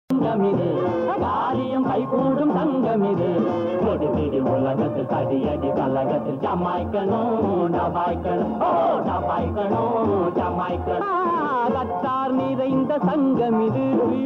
சங்கமிது காரியம் கைகூடும் சங்கமிது முடிவிடி உலகத்தில் தடியடி கலகத்தில் ஜமாய்க்கணும் டபாய்க்கணும் ஓ டபாய்க்கணும் ஜமாய்க்கணும் ரத்தார் நிறைந்த சங்கமிது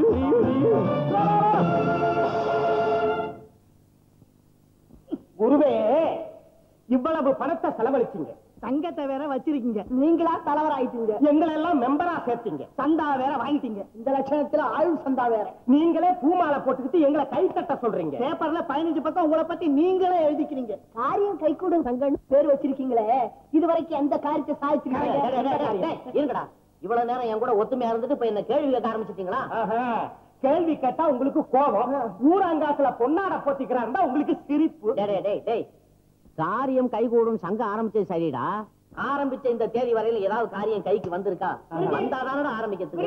குருவே இவ்வளவு பணத்தை செலவழிச்சீங்க தங்கத்தை வேற வச்சிருக்கீங்க நீங்களா தலைவர் ஆயிட்டீங்க எங்களை எல்லாம் மெம்பரா சேர்த்தீங்க சந்தா வேற வாங்கிட்டீங்க இந்த லட்சணத்துல ஆயுள் சந்தா வேற நீங்களே பூமாலை போட்டுக்கிட்டு எங்களை கை தட்ட சொல்றீங்க பேப்பர்ல பதினஞ்சு பக்கம் உங்களை பத்தி நீங்களே எழுதிக்கிறீங்க காரியம் கைகூடும் சங்கன் பேர் வச்சிருக்கீங்களே இதுவரைக்கும் எந்த காரியத்தை சாதிச்சிருக்கீங்க இருங்கடா இவ்வளவு நேரம் என் கூட ஒத்துமையா இருந்துட்டு இப்ப என்ன கேள்வி கேட்க ஆரம்பிச்சிட்டீங்களா ஆஹா. கேள்வி கேட்டா உங்களுக்கு கோபம் ஊராங்காசுல பொன்னாட போத்திக்கிறாருந்தா உங்களுக்கு சிரிப்பு டேய், டேய், டேய், டேய். காரியம் கைகூடும் சங்கம் ஆரம்பிச்சது சரிடா ஆரம்பிச்ச இந்த தேதி வரையில ஏதாவது காரியம் கைக்கு வந்திருக்கா வந்தாதானடா ஆரம்பிக்கிறதுக்கு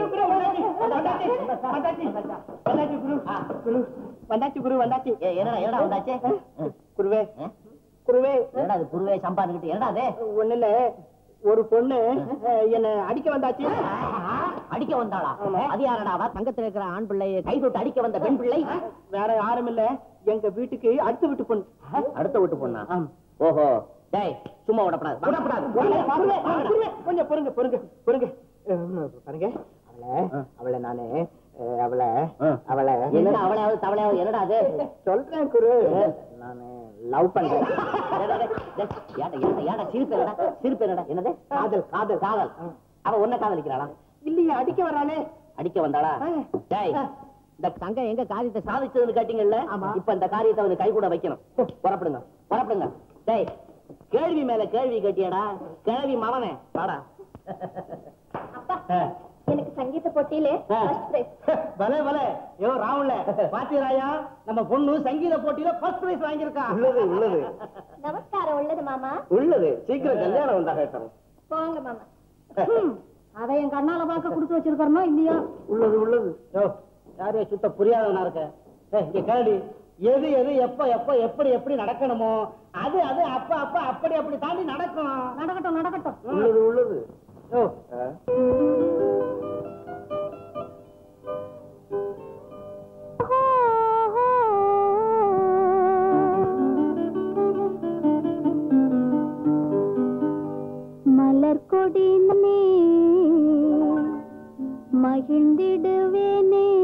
வந்தாச்சு குரு வந்தாச்சு ஏய், என்னடா என்னடா வந்தாச்சே குருவே ஆ? குருவே என்னடா அது குருவே சம்பாதிக்கிட்டு என்னடா அது ஒண்ணு இல்ல ஒரு பொண்ணு அஹ், என்ன அடிக்க வந்தாச்சு அடிக்க வந்தாளா ஆமா. அது யாரடாவா தங்கத்துல இருக்கிற ஆண் பிள்ளையை கை தொட்டு அடிக்க வந்த பெண் பிள்ளை வேற யாரும் இல்ல எங்க வீட்டுக்கு அடுத்த வீட்டு பொண்ணு அடுத்த வீட்டு பொண்ணா ஓஹோ டேய் சும்மா விடப்படாது விடப்படாது. குருவே, குருவே, குருவே, கொஞ்சம் பொறுங்க பொறுங்க பொறுங்க அஹ், பாருங்க அவளை அவளை நானு அஹ், அவளை அவளை என்னடா அவளையாவது தவளையாவது என்னடா அது சொல்றேன் குரு நானு லவ் பண்றேன் டேய், டேய், டேய், டேய், ஏன்டா, ஏன்டா, ஏன்டா, சிரிப்பு என்னடா? சிரிப்பு என்னடா? என்னது? காதல் காதல் காதல். அவ உன்னை காதலிக்கிறாளா? இல்லையே அடிக்க வரானே அடிக்க வந்தாளா? டேய், இந்த தங்கம் எங்க காரியத்தை சாதிச்சதுன்னு கேட்டீங்கல்ல இப்ப இந்த காரியத்தை அவனுக்கு கை கூட வைக்கணும் புறப்படுங்க புறப்படுங்க டேய் கேள்வி மேல கேள்வி கேட்டியடா கேள்வி மவனே வாடா எனக்கு சங்கீத போட்டியிலே first prize. பலே பலே யோ ராவுல பாத்தீராயா நம்ம பொண்ணு சங்கீத போட்டியில ஃபர்ஸ்ட் பிரைஸ் வாங்கியிருக்கா உள்ளது உள்ளது நமஸ்காரம் உள்ளது மாமா உள்ளது சீக்கிரம் கல்யாணம் வந்தா கேட்கறோம் போங்க மாமா அதை என் கண்ணால பார்க்க கொடுத்து வச்சிருக்கோமா இல்லையா உள்ளது உள்ளது யோ யாரையும் சுத்த புரியாதவனா இருக்க ஏய், இங்க கேள்வி எது எது எப்ப எப்ப எப்படி எப்படி நடக்கணுமோ அது அது அப்ப அப்ப அப்படி அப்படி தாண்டி நடக்கும் நடக்கட்டும் நடக்கட்டும் உள்ளது உள்ளது யோ மலர் கொடினே மகிழ்ந்திடுவேனே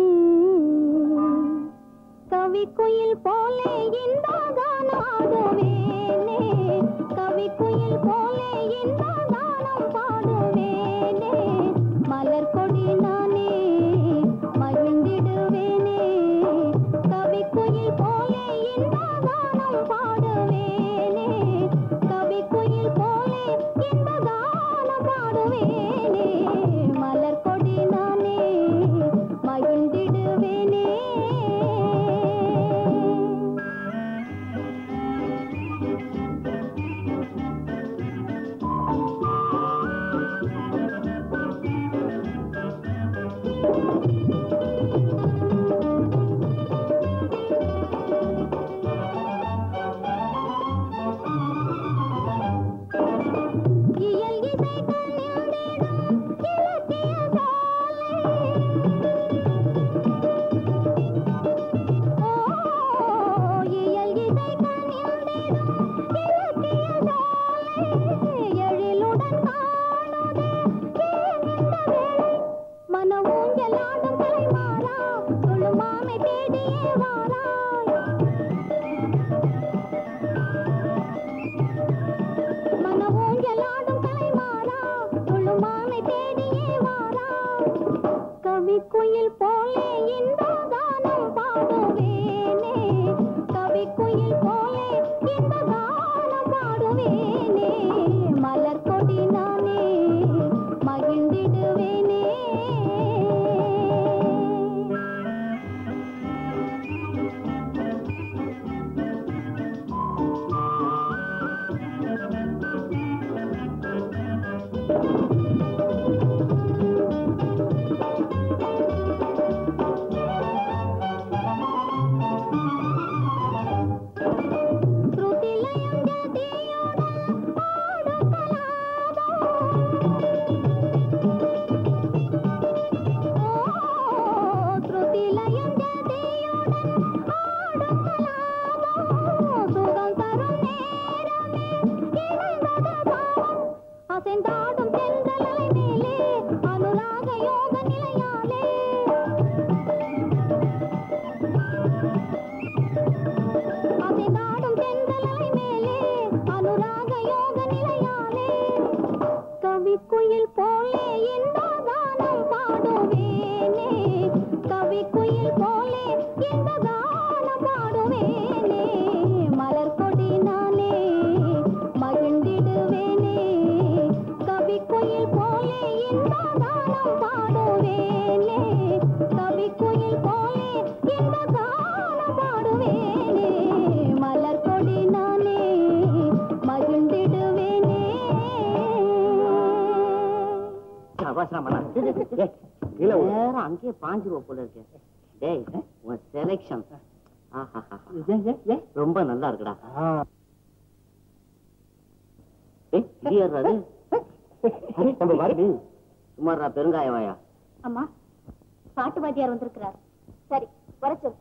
கவி குயில் போலே இந்த கானம் ஆடுவேனே கவி குயில் போலே இந்த கானம் பாடுவேனே மலர் கொடி நானே மகிழ்ந்திடுவேனே கவி குயில் போலே இந்த கானம் பாடுவேனே கவி குயில் போலே இந்த கானம் பாடுவேனே மலர் கொடி நானே மகிழ்ந்திடுவேனே குயில் போலே இந்த கானம் பாடுவேனே மலர் கொடி நானே மகிழ்ந்திடுவேனே கவி குயில் போலே இந்த கானம் பாடுவேனே கவி குயில் போலே இந்த கானம் பாடுவேனே மலர் கொடி நானே மகிழ்ந்திடுவேனே அவசரம் பண்ணாத. டேய், டேய், டேய். கீழே விழு. நேரம் அங்கேயே பாஞ்சிருவ போல இருக்கு டேய் உன் செலெக்ஷன் ரொம்ப நல்லா இருக்குடா ஏய் இது யாருடா அது? அரே, நம்ம மறுபடி சும்மாடா பெருங்காய வாயா அம்மா பாட்டு வாத்தியார் வந்திருக்கிறார் சரி வர சொல்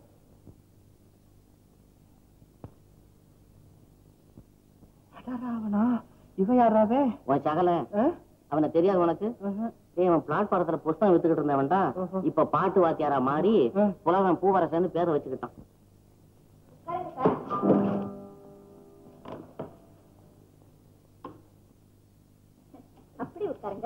அடாராவனா இவ யாராவே உன் சகல அவனை தெரியாது உனக்கு ஏய் அவன் பிளாட்பாரத்துல புஸ்தகம் வித்துக்கிட்டு இருந்தவன்டா இப்ப பாட்டு வாத்தியாரா மாறி புலவன் பூவரசன்னு பேரை வச்சுக்கிட்டான் அப்படி உட்காருங்க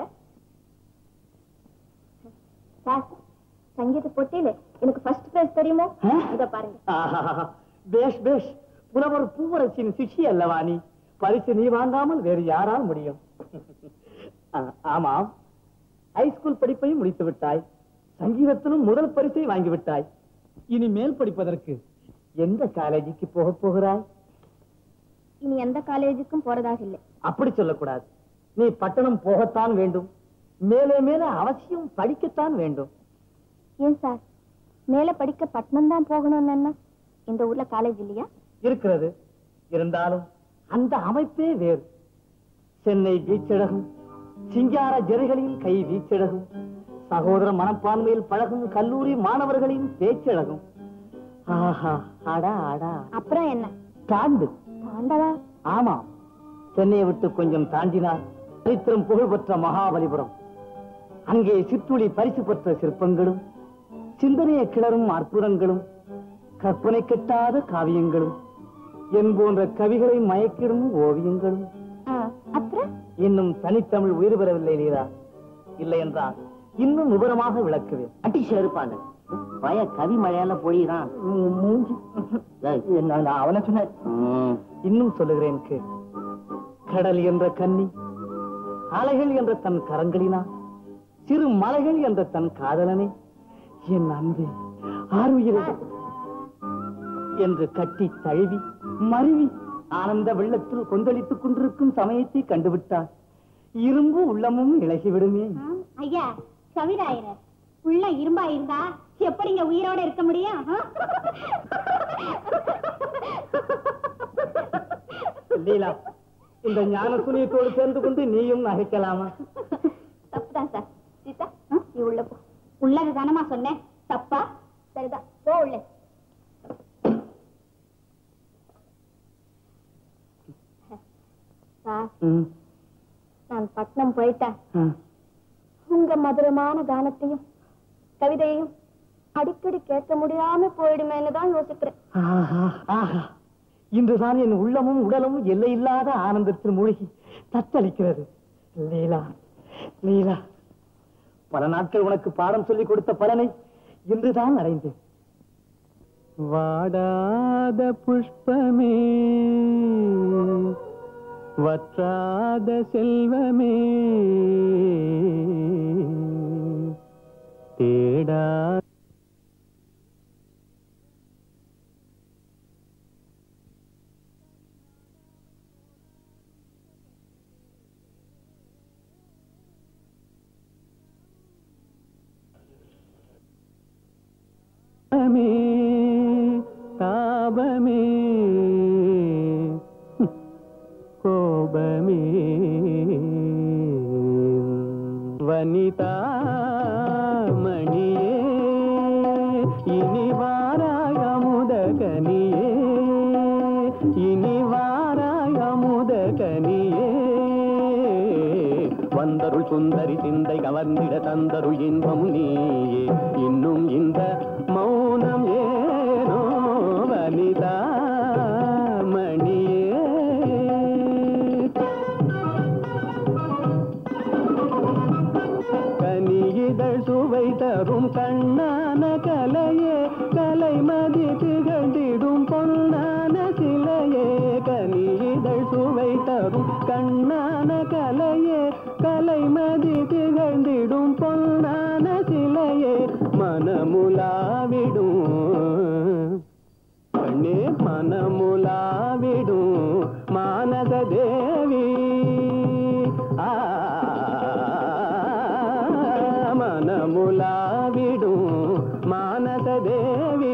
சார் சங்கீத போட்டியில எனக்கு ஃபர்ஸ்ட் பிரைஸ் தெரியுமோ இத பாருங்க ஆஹா, பேஷ் பேஷ் புலவர் பூவரசின் சிஷி அல்லவா நீ பரிசு நீ வாங்காமல் வேறு யாரால் முடியும் ஆ, ஆமாம் ஹைஸ்கூல் படிப்பையும் முடித்து விட்டாய் சங்கீதத்திலும் முதல் பரிசை வாங்கி விட்டாய் இனி மேல் படிப்பதற்கு எந்த காலேஜுக்கு போக போகிறாய் இனி எந்த காலேஜுக்கும் போறதாக இல்லை அப்படி சொல்லக்கூடாது நீ பட்டணம் போகத்தான் வேண்டும் மேலே மேலே அவசியம் படிக்கத்தான் வேண்டும் ஏன் சார் மேல படிக்க பட்னம் தான் போகணும்னு என்ன இந்த ஊர்ல காலேஜ் இல்லையா இருக்கிறது இருந்தாலும் அந்த அமைப்பே வேறு சென்னை வீச்சழகும் சிங்கார ஜெரிகளின் கை வீச்சழகும் சகோதர மனப்பான்மையில் பழகும் கல்லூரி மாணவர்களின் பேச்சழகும் ஆஹா அடா அடா அப்புறம் என்ன தாண்டு தாண்டவா ஆமாம் சென்னையை விட்டு கொஞ்சம் தாண்டினார் சரித்திரம் புகழ்பெற்ற மகாபலிபுரம் அங்கே சிற்றுளி பரிசு பெற்ற சிற்பங்களும் சிந்தனையை கிளறும் அற்புதங்களும் கற்பனை கெட்டாத காவியங்களும் என் போன்ற கவிகளை மயக்கிடும் ஓவியங்களும் ஆ, அப்புறம் இன்னும் தனித்தமிழ் உயிர் பெறவில்லை லீலா இல்லை என்றால் இன்னும் விவரமாக விளக்குவேன் அட்டி செருப்பாங்க பய கவி மழையால பொழியுறான் உம், மூஞ்சி. நான் நான் அவனை சொன்னேன் இன்னும் சொல்லுகிறேன் கேள் கடல் என்ற கன்னி அலைகள் என்ற தன் கரங்களினா சிறு மலைகள் என்ற தன் காதலனே என் அன்பே ஆறுயிரே என்று கட்டி தழுவி மருவி ஆனந்த வெள்ளத்தில் கொந்தளித்துக் கொண்டிருக்கும் சமயத்தை கண்டுவிட்டார் இரும்பு உள்ளமும் இழகிவிடுமே ஐயா சவிதாயிர உள்ள இரும்பா இருந்தா எப்படிங்க உயிரோட இருக்க முடியும் லீலா இந்த ஞான சுனியத்தோடு சேர்ந்து கொண்டு நீயும் நகைக்கலாமா தப்புதான் சார் சீதா நீ உள்ள போ உள்ளது தானமா சொன்னேன் தப்பா சரிதான் போ உள்ள சார் ம், நான் பட்னம் போயிட்டேன் ம். உங்க மதுரமான கானத்தையும் கவிதையையும் அடிக்கடி கேட்க முடியாம போயிடுமேன்னு தான் யோசிக்கிறேன் ஆஹா, ஆஹா. இன்றுதான் என் உள்ளமும் உடலும் எல்லையில்லாத ஆனந்தத்தில் மூழ்கி தத்தளிக்கிறது லீலா லீலா பல நாட்கள் உனக்கு பாடம் சொல்லிக் கொடுத்த பலனை இன்றுதான் அடைந்தேன் வாடாத புஷ்பமே வற்றாத செல்வமே தேடா தாபமே தாபமே கோபமே வனிதா மணியே இனி வாராய் அமுத கனியே இனி வாராய் அமுத கனியே வந்தருள் சுந்தரி சிந்தை கவர்ந்திட தந்தருள் இன்பம் நீயே இன்னும் இந்த மௌனம் ஏனோ வனிதா மணியே கனியிதழ் சுவை தரும் கண்ணான கலையே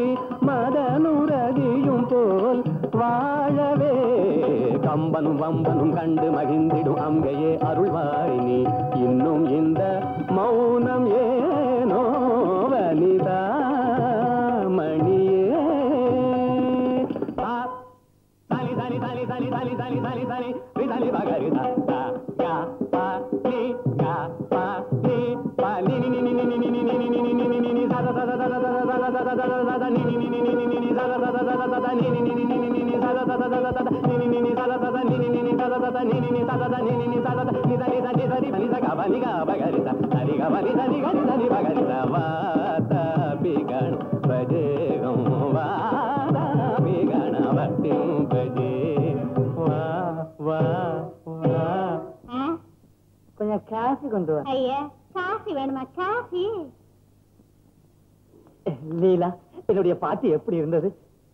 மதனுரதியும் போல் வாழவே கம்பனும் வம்பனும் கண்டு மகிழ்ந்திடும் அங்கையே அருள்வாய் நீ இன்னும் இந்த மௌனம் ஏனோ வனிதா மணியே ஆ தலி தலி தலி தலி தலி தலி தலி தலி ரி தலி பகரி த த க ப நி க ப நி ப நி நி நி நி நி நி நி நி நி நி நி நி நி நி ச த த த த த த த த த த த த நி நி நி நி நி நி நி நி ச த த த த த த த நி நி நி நி நி நி நி ச த த த த த த நி நி நி நி ச த த த நி நி நி நி ச த த த நி நி நி ச த த நி நி நி ச த த நி த நி த நி த நி ப நி ச க ப நி க ப க ரி த த ரி க ப நி த நி க நி த நி ப க ரி த வா த பி கண பஜேகம் வா த பி கண பட்டிம் பஜே வா வா வா கொஞ்சம் காஃபி கொண்டு வா ஐயா காஃபி வேணுமா காஃபி லீலா என்னுடைய பாட்டு எப்படி இருந்தது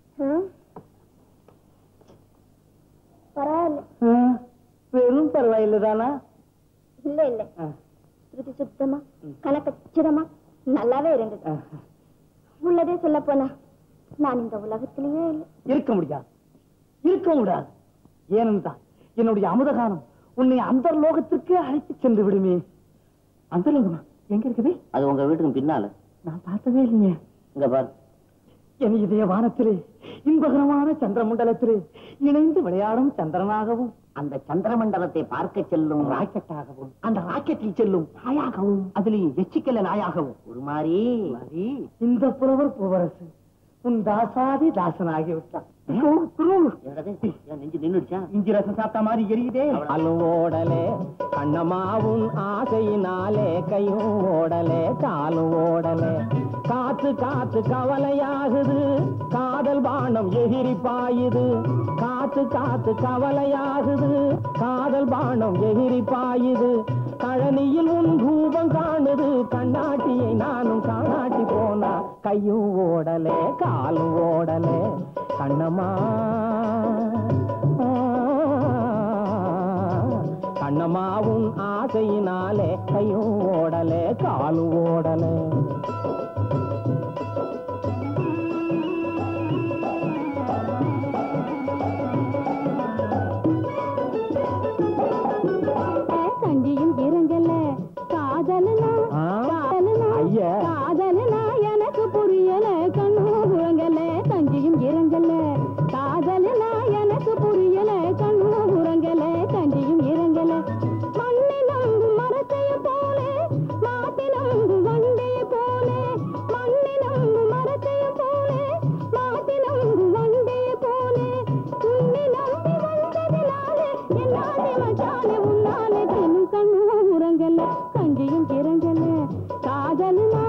பரவாயில்ல ஆ, வெறும் பரவாயில்லை தானா இல்ல இல்ல ஸ்ருதி சுத்தமா கணக்கச்சிதமா நல்லாவே இருந்தது உள்ளதே சொல்ல போனா நான் இந்த உலகத்திலேயே இல்லை இருக்க முடியாது இருக்க முடியாது ஏனென்றால் என்னுடைய அமுதகானம் உன்னை அந்த லோகத்திற்கு அழைத்து சென்று விடுமே அந்த லோகமா எங்க இருக்குது அது உங்க வீட்டுக்கு பின்னால நான் பார்த்ததே இல்லையே இங்க பாரு என் இதய வானத்திலே இன்பகரமான சந்திரமண்டலத்திலே இணைந்து விளையாடும் சந்திரனாகவும் அந்த சந்திரமண்டலத்தை பார்க்க செல்லும் ராக்கெட்டாகவும் அந்த ராக்கெட்டில் செல்லும் நாயாகவும் அதிலேயும் எச்சிக்கல நாயாகவும் ஒரு மாதிரி இந்த புலவர் பூவரசு உன் தாசாதி தாசனாகி விட்டான் என்னது? ஏன் நெஞ்சு நின்னுடுச்சா இஞ்சி ரசம் சாப்பிட்ட மாதிரி எரியுதே காலும் ஓடலே கண்ணம்மாவும் ஆசையினாலே கையும் ஓடலே காலும் ஓடலே காத்து காத்து கவலையாகுது காதல் பானம் எகிரி பாயுது காத்து காத்து கவலையாகுது காதல் பானம் எகிரி பாயுது கழனியில் உன் ரூபம் காணுது கண்ணாட்டியை நானும் காணாட்டி போனா கையும் ஓடலே காலும் ஓடலே கண்ணம்மா கண்ணம்மாவும் ஆசையினாலே கையும் ஓடலே காலும் ஓடலே கண்டியும் இறங்கல காதலனா ஆ? காதலனா ஐயா. காதலனா எனக்கு புரியல கண்ணு உறங்கல கஞ்சியும் இறங்கல காதலனா எனக்கு புரியல கண்ணு உறங்கல கஞ்சியும் இறங்கல மண்ணினங்கு மரத்தைய போல மாட்டினங்கு வண்டைய போல மண்ணினங்கு மரத்தைய போல மாட்டினங்கு வண்டைய போல உன்னை நம்பி வந்ததினாலே என்னாலே மச்சானே உன்னாலே தினம் கண்ணு உறங்கல கஞ்சியும் இறங்கல காதலுமா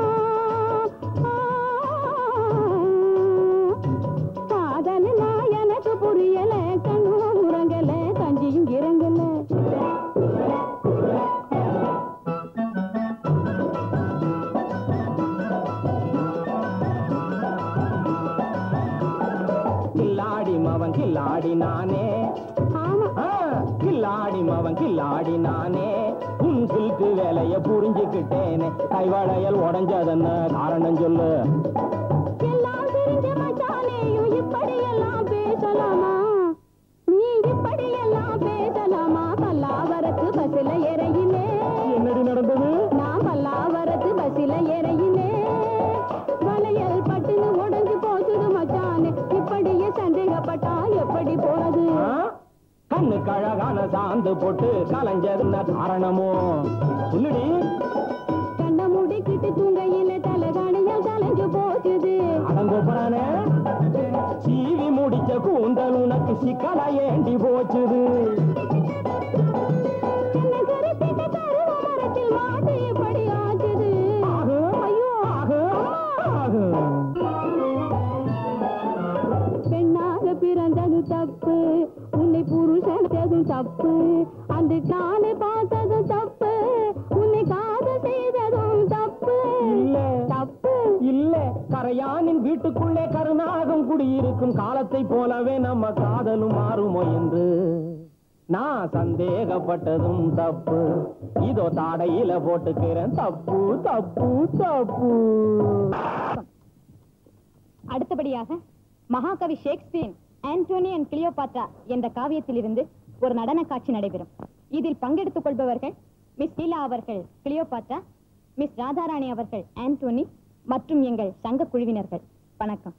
காதலுமா எனக்கு புரியல கண்ணு உறங்கல கஞ்சியும் இறங்கல கில்லாடி மவன் கில்லாடி நானே ஆமா ஆ, கில்லாடி மவன் கில்லாடி நானே உன் சில்கு வேலைய புரிஞ்சுக்கிட்டேனே கைவளையல் உடஞ்சதன்னு காரணம் சொல்லு எல்லாம் தெரிஞ்ச மச்சானேயும் இப்படியெல்லாம் பேசலாமா நீ இப்படியெல்லாம் பேசலாமா பல்லாவரத்து பஸ்ல இறையிலே என்னடி நடந்தது நான் பல்லாவரத்து பஸ்ல இறையிலே வளையல் பட்டுன்னு உடைஞ்சு போச்சுது மச்சானே இப்படியே சந்தேகப்பட்டா எப்படி போறது ஆ? கண்ணுக்கு அழகான சாந்து போட்டு கலைஞ்சதுன்ன காரணமோ சொல்லுடி கண்ண முடிக்கிட்டு தூங்கையில தலகாணியால் கலைஞ்சு போச்சுது அடங்கோப்பறானே சீவி முடிச்ச கூந்தல் உனக்கு சிக்கலா ஏண்டி போச்சுது என்ன கருத்திட்ட கருவ மரத்தில் மாட்டு இப்படி ஆச்சுது ஆகு, ஐயோ ஆகு, ஆகு. பெண்ணாக பிறந்தது தப்பு உன்னை புருஷனதும் தப்பு அந்த காலை பார்த்ததும் தப்பு உன்னை காதல் செய்ததும் தப்பு இல்ல. தப்பு இல்ல கரையானின் வீட்டுக்குள்ளே கருநாகம் குடியிருக்கும் காலத்தை போலவே நம்ம காதலும் மாறுமோ என்று நான் சந்தேகப்பட்டதும் தப்பு இதோ தாடையில போட்டுக்கிறேன் தப்பு தப்பு தப்பு அடுத்தபடியாக மகாகவி ஷேக்ஸ்பியரின் ஆண்டோனி அண்ட் கிளியோபாத்ரா என்ற காவியத்திலிருந்து ஒரு நடன காட்சி நடைபெறும் இதில் பங்கெடுத்துக் கொள்பவர்கள் மிஸ் லீலா அவர்கள் கிளியோபாத்ரா மிஸ் ராதாராணி அவர்கள் ஆண்டோனி மற்றும் எங்கள் சங்க குழுவினர்கள் வணக்கம்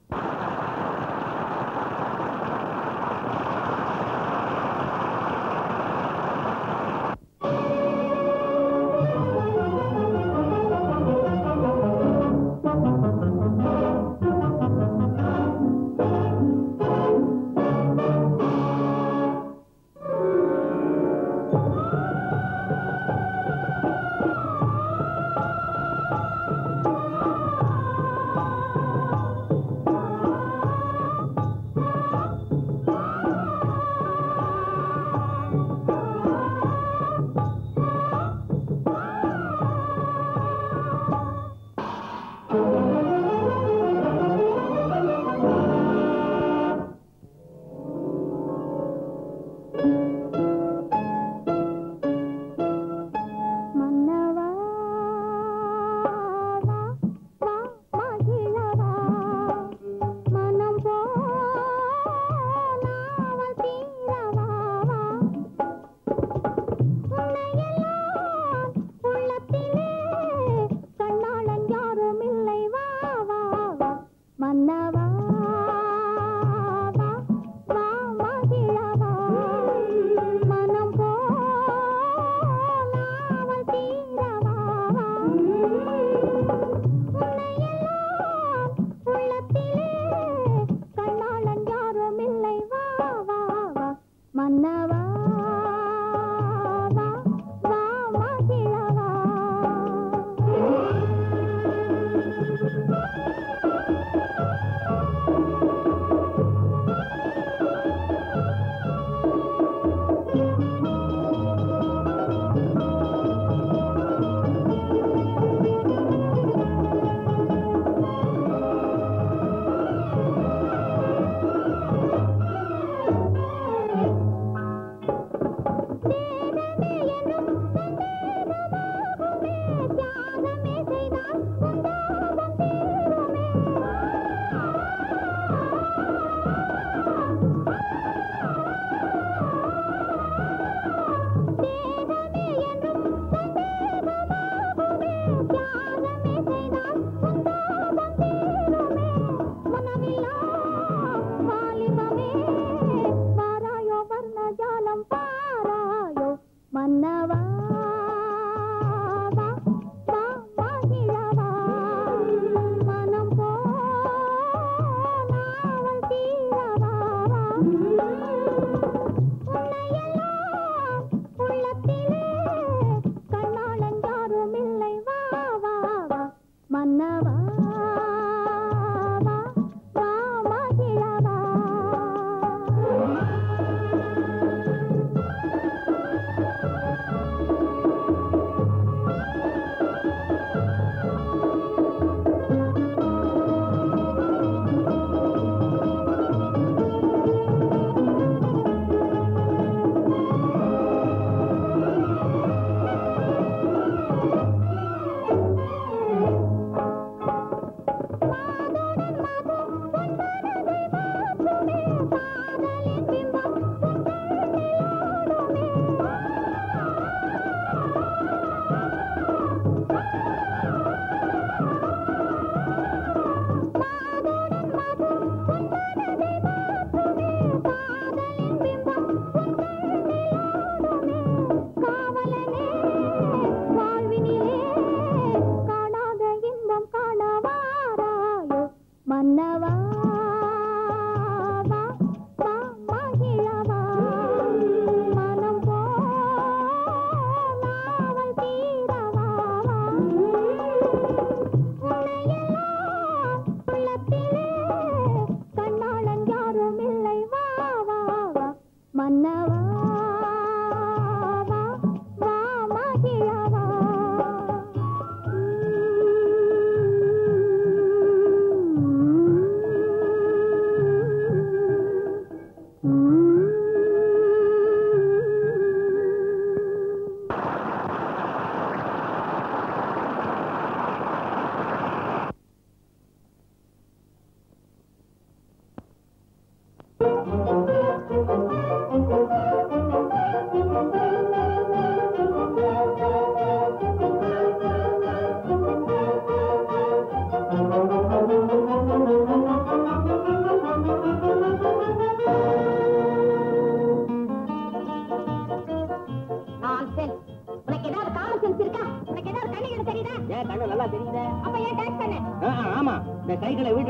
ஆ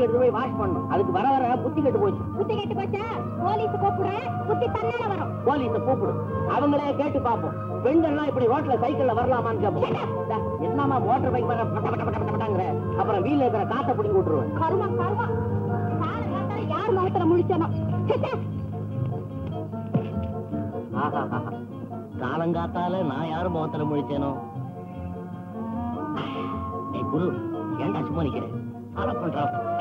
வண்டி எடுத்து போய் வாஷ் பண்ணணும் அதுக்கு வர வர புத்தி கெட்டு போச்சு புத்தி கெட்டு போச்சா போலீஸ் கூப்பிடுறேன் புத்தி தன்னால வரும் போலீஸ கூப்பிடு அவங்களே கேட்டு பார்ப்போம் பெண்கள்லாம் இப்படி ரோட்ல சைக்கிள்ல வரலாமான்னு கேட்போம் டா, என்னம்மா மோட்டர் பைக் மேல பட்ட பட்ட பட்ட பட்டாங்கிற அப்புறம் வீல்ல இருக்கிற காத்தை பிடிங்கி விட்டுருவேன் கருமா கருமா காலை காத்தால யார் முகத்துல முழிச்சனோ ஆஹா காலங்காத்தால நான் யாரு முகத்துல முழிச்சேனோ ஏய் குரு ஏன்டா சும்மா நிக்கிறேன் ஃபாலோ பண்றா